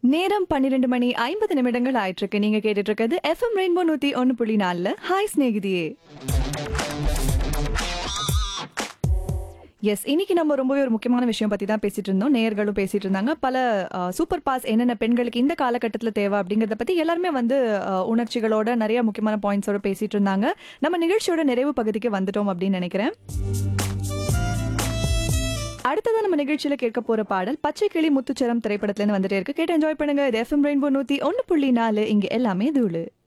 நேரம் பன்னிரெண்டு மணி ஐம்பது நிமிடங்கள் ஆயிட்டு இருக்கு நீங்க கேட்டுட்டு இருக்கிறது எஃப்எம் ரெயின்போ நூத்தி ஒன்னு புள்ளி நாலுல ஹாய் ஸ்நேகிதியே எஸ் இன்னைக்கு நம்ம ரொம்பவே ஒரு முக்கியமான விஷயம் பத்தி தான் பேசிட்டு இருந்தோம் நேயர்களும் பேசிட்டு இருந்தாங்க பல சூப்பர் பாஸ் என்னென்ன பெண்களுக்கு இந்த காலகட்டத்தில் தேவை அப்படிங்கறத பத்தி எல்லாருமே வந்து அஹ், உணர்ச்சிகளோட நிறைய முக்கியமான பாயிண்ட்ஸோட பேசிட்டு இருந்தாங்க நம்ம நிகழ்ச்சியோட நிறைவு பகுதிக்கு வந்துட்டோம் அப்படின்னு நினைக்கிறேன் அடுத்ததான் நம்ம நிகழ்ச்சியில கேட்க போற பாடல் பச்சை கிளி முத்துச்சரம் திரைப்படத்துல இருந்து வந்துட்டே இருக்கு கேட்டு என்ஜாய் பண்ணுங்க இது எஃப்எம் ரெயின்போ நூத்தி ஒன்னு புள்ளி நாலு இங்க எல்லாமே தூளு